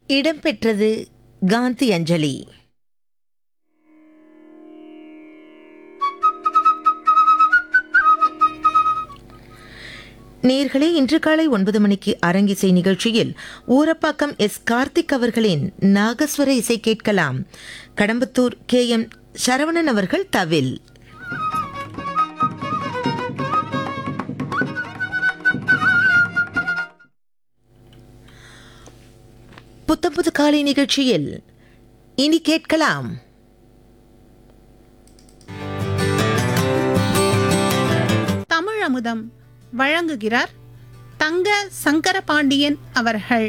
இடம்பெற்றது காந்தி அஞ்சலி நேர்களே இன்று காலை ஒன்பது மணிக்கு அரங்கிசை நிகழ்ச்சியில் ஊரப்பாக்கம் எஸ் கார்த்திக் அவர்களின் நாகஸ்வர இசை கேட்கலாம் கடம்பத்தூர் கே எம் சரவணன் அவர்கள் தவில் புத்தம்புது காலை நிகழ்ச்சியில் இனி கேட்கலாம் தமிழமுதம் வழங்குகிறார் தங்க சங்கரபாண்டியன் அவர்கள்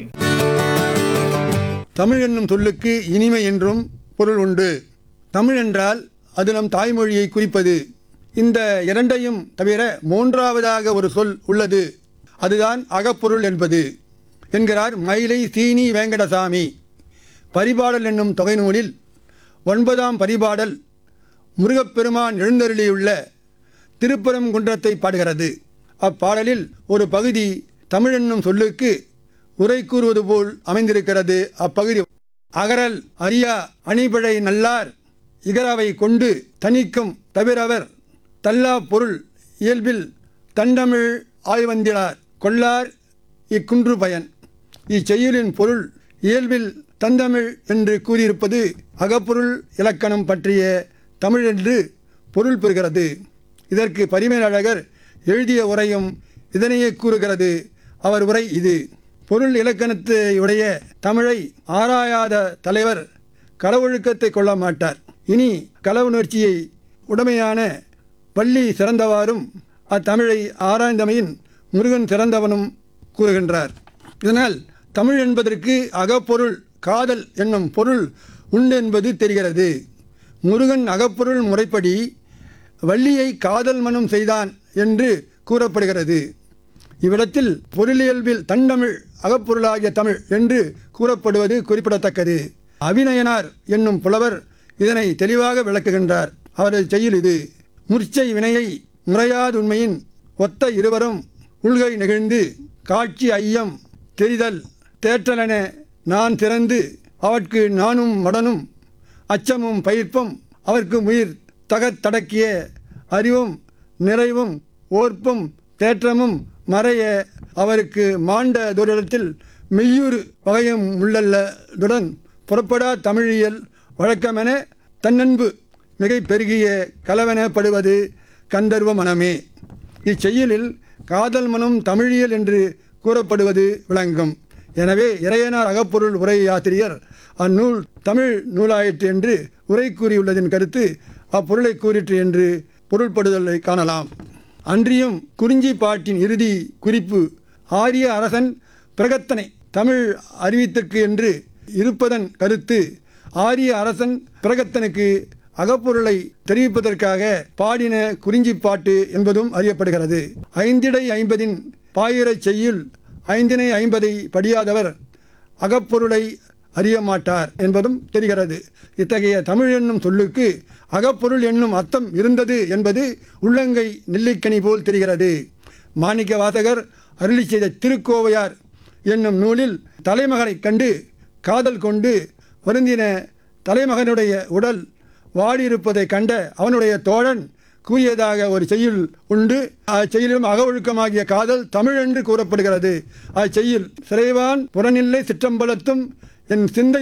தமிழ் என்னும் சொல்லுக்கு இனிமை என்றும் பொருள் உண்டு தமிழ் என்றால் அது நம் தாய்மொழியை குறிப்பது இந்த இரண்டையும் தவிர மூன்றாவதாக ஒரு சொல் உள்ளது அதுதான் அகப்பொருள் என்பது என்கிறார் மயிலை சீனி வேங்கடசாமி பரிபாடல் என்னும் தொகை நூலில் ஒன்பதாம் பரிபாடல் முருகப்பெருமான் எழுந்தருளியுள்ள திருப்பரங்குன்றத்தை பாடுகிறது அப்பாடலில் ஒரு பகுதி தமிழ் என்னும் சொல்லுக்கு உரை கூறுவது போல் அமைந்திருக்கிறது அப்பகுதி அகரல் அரியா அணிபழை நல்லார் இகரவை கொண்டு தனிக்கும் தவிரவர் தல்லா பொருள் இயல்பில் தண்டமிழ் ஆய்வந்திலார் கொள்ளார் இக்குன்று பயன் இச்செயலின் பொருள் இயல்பில் தந்தமிழ் என்று கூறியிருப்பது அகப்பொருள் இலக்கணம் பற்றிய தமிழ் என்று பொருள் பெறுகிறது இதற்கு பரிமேலழகர் எழுதிய உரையும் இதனையே கூறுகிறது அவர் உரை இது பொருள் இலக்கணத்தை உடைய தமிழை ஆராயாத தலைவர் களவொழுக்கத்தை கொள்ள மாட்டார் இனி களவுணர்ச்சியை உடமையான வள்ளி சிறந்தவாறும் அத்தமிழை ஆராய்ந்தமையின் முருகன் சிறந்தவனும் கூறுகின்றார் இதனால் தமிழ் என்பதற்கு அகப்பொருள் காதல் என்னும் பொருள் உண்டு என்பது தெரிகிறது முருகன் அகப்பொருள் முறைப்படி வள்ளியை காதல் மனம் செய்தான் என்று கூறப்படுகிறது இவ்விடத்தில் பொருளியல்பில் தண்டமிழ் அகப்பொருளாகிய தமிழ் என்று கூறப்படுவது குறிப்பிடத்தக்கது அபிநயனார் என்னும் புலவர் இதனை தெளிவாக விளக்குகின்றார் அவரது செய்யுள் இது முர்ச்சை வினையை முறையாதுண்மையின் ஒத்த இருவரும் உள்கை நெகிழ்ந்து காட்சி ஐயம் தெரிதல் தேற்றலென நான் திறந்து அவற்கு நானும் மடனும் அச்சமும் பயிர்ப்பும் அவர்க்கு உயிர் தகத்தடக்கிய அறிவும் நிறைவும் ஓர்ப்பும் தேற்றமும் மறைய அவருக்கு மாண்ட தூரத்தில் மெய்யூறு வகையும் உள்ளல்லதுடன் புறப்படா தமிழியல் வழக்கமென தன்னன்பு மிகை பெருகிய கலவெனப்படுவது கந்தர்வ மனமே இச்செயலில் காதல் மனம் தமிழியல் என்று கூறப்படுவது விளங்கும் எனவே இறையனார் அகப்பொருள் உரை ஆசிரியர் அந்நூல் தமிழ் நூலாயிற்று என்று உரை கூறியுள்ளதின் கருத்து அப்பொருளை கூறிற்று என்று பொருள்படுதலை காணலாம் அன்றியும் குறிஞ்சி பாட்டின் இறுதி குறிப்பு ஆரிய அரசன் பிரகத்தனை தமிழ் அறிவித்திற்கு என்று இருப்பதன் கருத்து ஆரிய அரசன் பிரகத்தனுக்கு அகப்பொருளை தெரிவிப்பதற்காக பாடின குறிஞ்சிப்பாட்டு என்பதும் அறியப்படுகிறது ஐந்திடை ஐம்பதின் பாயிரச் செய்யுள் ஐந்தினை ஐம்பதை படியாதவர் அகப்பொருளை அறிய மாட்டார் என்பதும் தெரிகிறது இத்தகைய தமிழ் என்னும் சொல்லுக்கு அகப்பொருள் என்னும் அர்த்தம் இருந்தது என்பது உள்ளங்கை நெல்லிக்கனி போல் தெரிகிறது மாணிக்க வாசகர் அருளி செய்த திருக்கோவையார் என்னும் நூலில் தலைமகனைக் கண்டு காதல் கொண்டு வருந்தின தலைமகனுடைய உடல் வாடியிருப்பதைக் கண்ட அவனுடைய தோழன் கூறியதாக ஒரு செய்யுள் உண்டு அச்செயலிலும் அகவொழுக்கமாகிய காதல் தமிழ் என்று கூறப்படுகிறது அச்செய்யில் சிறைவான் புறநில்லை சிற்றம்பலத்தும் என் சிந்தை